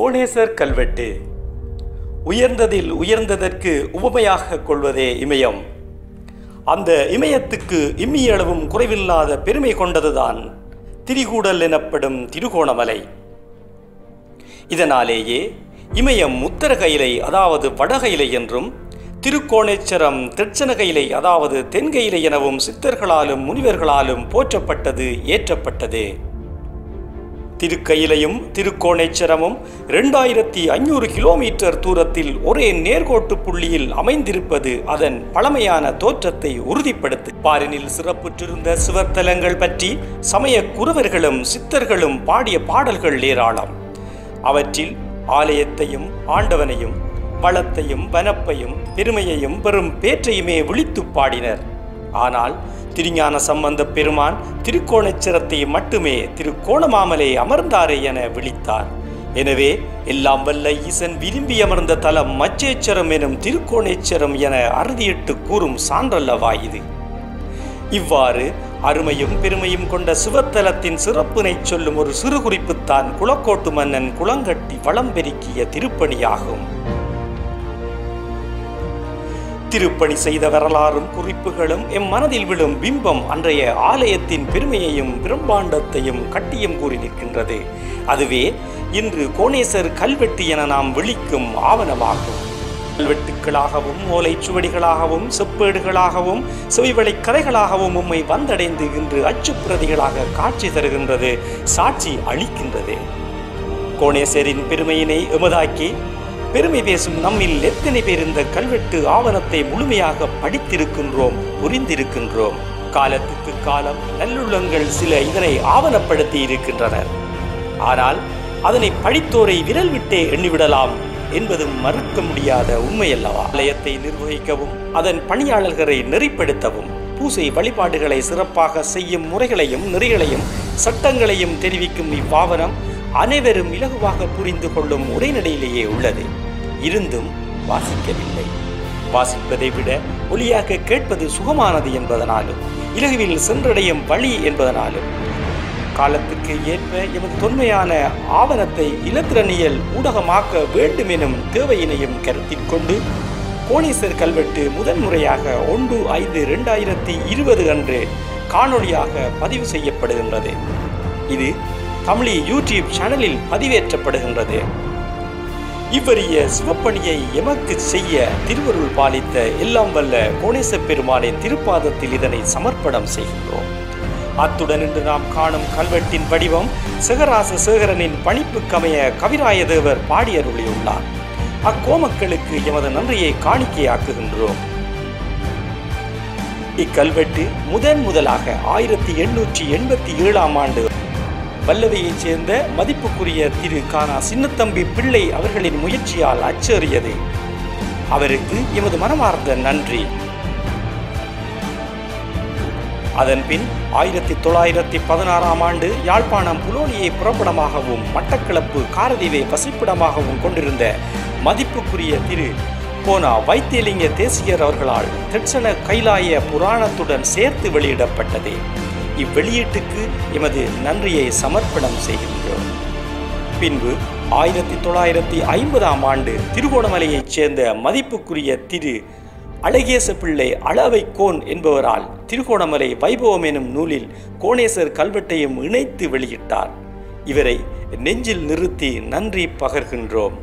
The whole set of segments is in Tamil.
கோணேசர் கல்வெட்டு உயர்ந்ததில் உயர்ந்ததற்கு உவமையாக கொள்வதே இமயம் அந்த இமயத்துக்கு இம்மியளவும் குறைவில்லாத பெருமை கொண்டதுதான் திரிகூடல் எனப்படும் திருகோணமலை இதனாலேயே இமயம் உத்தரகையிலை அதாவது வடகையிலை என்றும் திருக்கோணேச்சரம் தெற்சனகையிலை அதாவது தென்கையிலை எனவும் சித்தர்களாலும் முனிவர்களாலும் போற்றப்பட்டது ஏற்றப்பட்டது திருக்கையிலையும் திருக்கோணேச்சரமும் இரண்டாயிரத்தி ஐநூறு கிலோமீட்டர் தூரத்தில் ஒரே நேர்கோட்டு புள்ளியில் அமைந்திருப்பது அதன் பழமையான தோற்றத்தை உறுதிப்படுத்து பாரினில் சிறப்புற்றிருந்த சிவத்தலங்கள் பற்றி சமய குறவர்களும் சித்தர்களும் பாடிய பாடல்கள் ஏராளம் அவற்றில் ஆலயத்தையும் ஆண்டவனையும் வளத்தையும் வனப்பையும் பெருமையையும் பெரும் பேற்றையுமே விழித்துப் பாடினர் ஆனால் திருஞான சம்பந்த பெருமான் திருக்கோணச்சிரத்தை மட்டுமே திருக்கோணமாமலே அமர்ந்தாரே என விழித்தார் எனவே எல்லாம் வல்ல ஈசன் விரும்பி அமர்ந்த தலம் மச்சேச்சரம் எனும் திருக்கோணேச்சரம் என அறுதியிட்டு கூறும் சான்றல்லவா இது இவ்வாறு அருமையும் பெருமையும் கொண்ட சிவத்தலத்தின் சிறப்பினை சொல்லும் ஒரு சிறு குறிப்புத்தான் குளக்கோட்டு மன்னன் குளங்கட்டி வளம் பெருக்கிய திருப்பணியாகும் திருப்பணி செய்த வரலாறும் குறிப்புகளும் எம் மனதில் விழும் பிம்பம் அன்றைய ஆலயத்தின் பெருமையையும் பிரம்மாண்டத்தையும் கட்டியம் கூறி நிற்கின்றது அதுவே இன்று கோணேசர் கல்வெட்டு என நாம் விழிக்கும் ஆவணமாகும் கல்வெட்டுக்களாகவும் ஓலைச்சுவடிகளாகவும் செப்பேடுகளாகவும் செவிவழி கதைகளாகவும் உம்மை வந்தடைந்து இன்று அச்சுப்பிரதிகளாக காட்சி தருகின்றது சாட்சி அளிக்கின்றது கோணேசரின் பெருமையினை எமதாக்கி பெருமை பேசும் நம்மில் எத்தனை பேர் இந்த கல்வெட்டு ஆவணத்தை முழுமையாக படித்திருக்கின்றோம் புரிந்திருக்கின்றோம் காலத்துக்கு காலம் நல்லுள்ளங்கள் சில இதனை ஆவணப்படுத்தி இருக்கின்றனர் ஆனால் அதனை படித்தோரை விரல் விட்டே எண்ணிவிடலாம் என்பதும் மறுக்க முடியாத உண்மையல்லவா ஆலயத்தை நிர்வகிக்கவும் அதன் பணியாளர்களை நெறிப்படுத்தவும் பூசை வழிபாடுகளை சிறப்பாக செய்யும் முறைகளையும் நெறிகளையும் சட்டங்களையும் தெரிவிக்கும் இவ்வாவனம் அனைவரும் இலகுவாக புரிந்து கொள்ளும் உரைநடையிலேயே உள்ளது இருந்தும் வாசிக்கவில்லை வாசிப்பதை விட ஒலியாக கேட்பது சுகமானது என்பதனாலும் இலகுவில் சென்றடையும் வழி என்பதனாலும் காலத்துக்கு ஏற்ப எமது தொன்மையான ஆவணத்தை இலத்திரனியல் ஊடகமாக்க வேண்டும் எனும் தேவையினையும் கருத்தில் கொண்டு கோணேசர் கல்வெட்டு முதன்முறையாக ஒன்று ஐந்து இரண்டாயிரத்தி இருபது அன்று காணொளியாக பதிவு செய்யப்படுகின்றது இது தமிழி யூடியூப் சேனலில் பதிவேற்றப்படுகின்றது இவ்வரிய சிவப்பணியை எமக்கு செய்ய திருவருள் பாலித்த எல்லாம் வல்ல கோணேச பெருமானின் திருப்பாதத்தில் இதனை சமர்ப்பணம் செய்கின்றோம் அத்துடன் இன்று நாம் காணும் கல்வெட்டின் வடிவம் சிகராச சேகரனின் பணிப்புக்கமைய கவிராய தேவர் பாடியருளியுள்ளார் அக்கோமக்களுக்கு எமது நன்றியை காணிக்கையாக்குகின்றோம் இக்கல்வெட்டு முதன் முதலாக ஆயிரத்தி எண்ணூற்றி எண்பத்தி ஏழாம் ஆண்டு வல்லவையைச் சேர்ந்த மதிப்புக்குரிய திரு கானா சின்னத்தம்பி பிள்ளை அவர்களின் முயற்சியால் அச்சேறியது அவருக்கு எமது மனமார்ந்த நன்றி அதன்பின் ஆயிரத்தி தொள்ளாயிரத்தி பதினாறாம் ஆண்டு யாழ்ப்பாணம் புலோனியை புறப்படமாகவும் மட்டக்களப்பு காரதீவை வசிப்பிடமாகவும் கொண்டிருந்த மதிப்புக்குரிய திரு போனா வைத்தியலிங்க தேசியர் அவர்களால் தெட்சண கைலாய புராணத்துடன் சேர்த்து வெளியிடப்பட்டது இவ்வெளியீட்டுக்கு எமது நன்றியை சமர்ப்பணம் செய்கின்றோம் பின்பு ஆயிரத்தி தொள்ளாயிரத்தி ஐம்பதாம் ஆண்டு திருகோணமலையைச் சேர்ந்த மதிப்புக்குரிய திரு அழகேச பிள்ளை அளவை கோன் என்பவரால் திருகோணமலை வைபவம் எனும் நூலில் கோணேசர் கல்வெட்டையும் இணைத்து வெளியிட்டார் இவரை நெஞ்சில் நிறுத்தி நன்றி பகர்கின்றோம்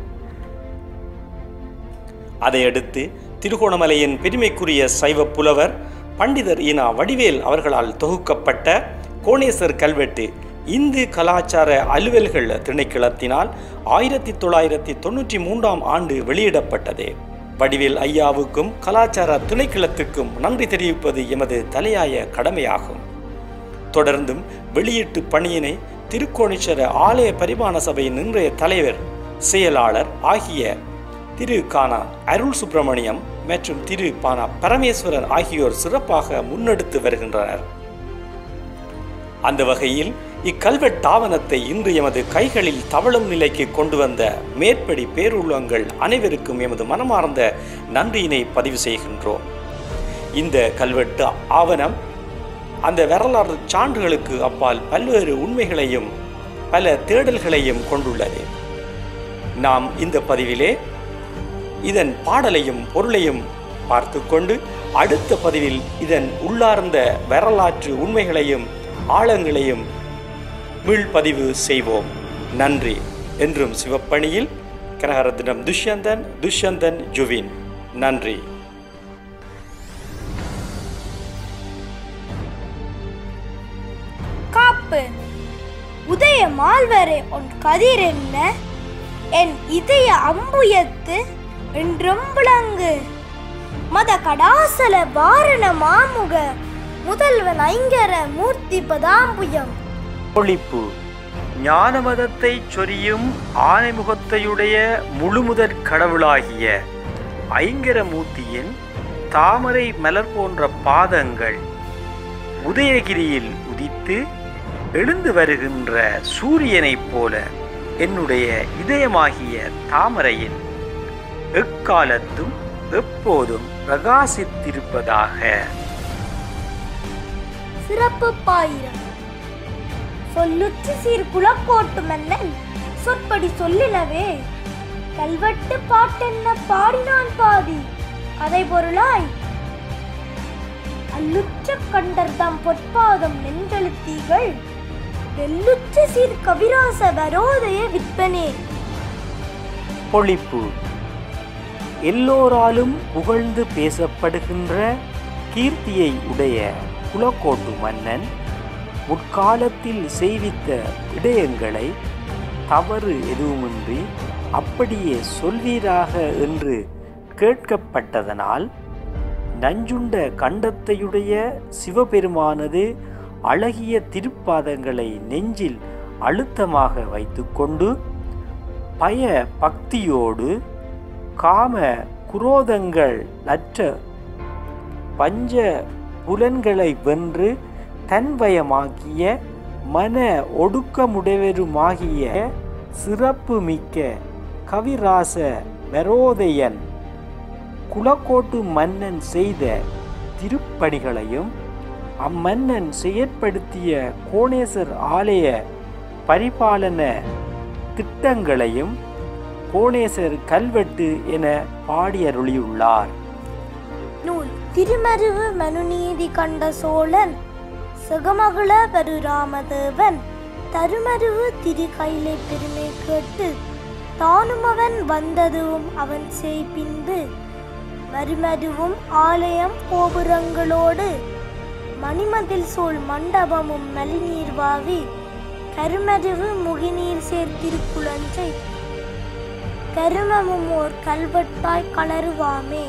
அதையடுத்து திருகோணமலையின் பெருமைக்குரிய சைவ புலவர் பண்டிதர் ஈனா வடிவேல் அவர்களால் தொகுக்கப்பட்ட கோணேசர் கல்வெட்டு இந்து கலாச்சார அலுவல்கள் திணைக்களத்தினால் ஆயிரத்தி தொள்ளாயிரத்தி தொண்ணூற்றி மூன்றாம் ஆண்டு வெளியிடப்பட்டது வடிவேல் ஐயாவுக்கும் கலாச்சார திணைக்களத்துக்கும் நன்றி தெரிவிப்பது எமது தலையாய கடமையாகும் தொடர்ந்தும் வெளியீட்டு பணியினை திருக்கோணேஸ்வர ஆலய பரிமாண சபையின் இன்றைய தலைவர் செயலாளர் ஆகிய திரு கானா அருள் சுப்பிரமணியம் மற்றும் திரு பானா பரமேஸ்வரன் ஆகியோர் சிறப்பாக முன்னெடுத்து வருகின்றனர் அந்த வகையில் இக்கல்வெட்டாவணத்தை இன்று எமது கைகளில் தவழும் நிலைக்கு கொண்டு வந்த மேற்படி பேருள்ளங்கள் அனைவருக்கும் எமது மனமார்ந்த நன்றியினை பதிவு செய்கின்றோம் இந்த கல்வெட்டு ஆவணம் அந்த வரலாறு சான்றுகளுக்கு அப்பால் பல்வேறு உண்மைகளையும் பல தேடல்களையும் கொண்டுள்ளது நாம் இந்த பதிவிலே இதன் பாடலையும் பொருளையும் பார்த்து கொண்டு அடுத்த பதிவில் இதன் உள்ளார்ந்த வரலாற்று உண்மைகளையும் ஆழங்களையும் மீள்பதிவு செய்வோம் நன்றி என்றும் சிவப்பணியில் கனகரத்னம் துஷ்யந்தன் துஷ்யந்தன் ஜுவின் நன்றி காப்பு உதய மால்வரை உன் கதிர் என்ன என் இதய அம்புயத்து என்றொம்புலங்கு மத கடாசல வாரண மாமுக முதல்வன் ஐங்கர மூர்த்தி பதாம்புயம் ஒழிப்பு ஞானமதத்தை சொரியும் ஆனைமுகத்தையுடைய முழுமுதற் கடவுளாகிய ஐங்கரமூர்த்தியின் தாமரை மலர் போன்ற பாதங்கள் உதயகிரியில் உதித்து எழுந்து வருகின்ற சூரியனைப் போல என்னுடைய இதயமாகிய தாமரையில் எக்காலத்தும் எப்போதும் பிரகாசித்திருப்பதாக சிறப்பு பாயிரம் சொல்லுற்று சீர் குலக்கோட்டு மன்னன் சொற்படி சொல்லினவே கல்வெட்டு பாட்டென்ன பாடினான் பாதி கதை பொருளாய் அல்லுற்ற கண்டர்தம் பொற்பாதம் நெஞ்செழுத்தீகள் வெல்லுற்ற சீர் கவிராச வரோதய விற்பனே பொழிப்பு எல்லோராலும் புகழ்ந்து பேசப்படுகின்ற கீர்த்தியை உடைய குலக்கோட்டு மன்னன் முற்காலத்தில் செய்வித்த விடயங்களை தவறு எதுவுமின்றி அப்படியே சொல்வீராக என்று கேட்கப்பட்டதனால் நஞ்சுண்ட கண்டத்தையுடைய சிவபெருமானது அழகிய திருப்பாதங்களை நெஞ்சில் அழுத்தமாக வைத்துக்கொண்டு பய பக்தியோடு காம குரோதங்கள் அற்ற பஞ்ச புலன்களை வென்று தன்வயமாக்கிய மன ஒடுக்கமுடையவருமாகிய சிறப்பு மிக்க கவிராச வரோதயன் குலக்கோட்டு மன்னன் செய்த திருப்பணிகளையும் அம்மன்னன் செயற்படுத்திய கோணேசர் ஆலய பரிபாலன திட்டங்களையும் கோணேசர் கல்வெட்டு என பாடியருளியுள்ளார் நூல் திருமருவு மனுநீதி கண்ட சோழன் சுகமகள பருராமதேவன் தருமருவு திருக்கையிலே பெருமை கேட்டு தானும் அவன் வந்ததுவும் அவன் செய்பின்பு மருமருவும் ஆலயம் கோபுரங்களோடு மணிமதில் சூழ் மண்டபமும் மலிநீர்வாவி கருமருவு முகிநீர் சேர்த்திருக்குளஞ்சை கருமமும் ஓர் கல்வெட்டாய் கலருவாமே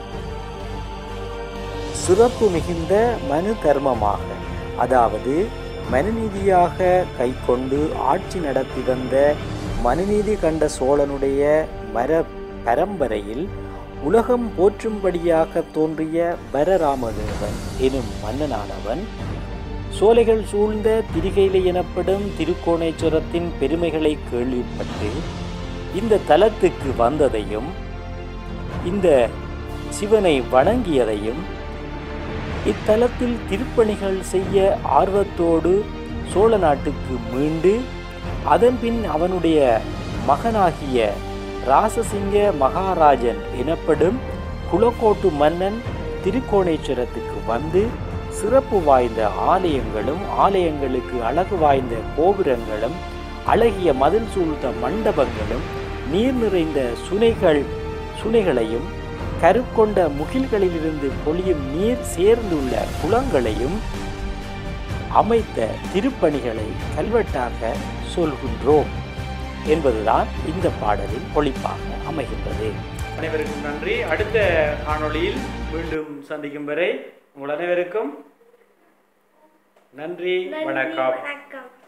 சிறப்பு மிகுந்த மனு தர்மமாக அதாவது மனுநீதியாக கைக்கொண்டு ஆட்சி நடத்தி வந்த மனுநீதி கண்ட சோழனுடைய மர பரம்பரையில் உலகம் போற்றும்படியாக தோன்றிய பரராமதேவன் எனும் மன்னனானவன் சோலைகள் சூழ்ந்த திரிகைலை எனப்படும் திருக்கோணேஸ்வரத்தின் பெருமைகளை கேள்விப்பட்டு இந்த தலத்துக்கு வந்ததையும் இந்த சிவனை வணங்கியதையும் இத்தலத்தில் திருப்பணிகள் செய்ய ஆர்வத்தோடு சோழ நாட்டுக்கு மீண்டு அதன்பின் அவனுடைய மகனாகிய ராசசிங்க மகாராஜன் எனப்படும் குலக்கோட்டு மன்னன் திருக்கோணேஸ்வரத்துக்கு வந்து சிறப்பு வாய்ந்த ஆலயங்களும் ஆலயங்களுக்கு அழகு வாய்ந்த கோபுரங்களும் அழகிய மதில் சூழ்ந்த மண்டபங்களும் நீர் நிறைந்த சுனைகள் சுனைகளையும் கருக்கொண்ட முகில்களிலிருந்து பொழியும் நீர் சேர்ந்துள்ள குளங்களையும் அமைத்த திருப்பணிகளை கல்வெட்டாக சொல்கின்றோம் என்பதுதான் இந்த பாடலின் பொழிப்பாக அமைகின்றது அனைவருக்கும் நன்றி அடுத்த காணொளியில் மீண்டும் சந்திக்கும் வரை உங்கள் அனைவருக்கும் நன்றி வணக்கம் வணக்கம்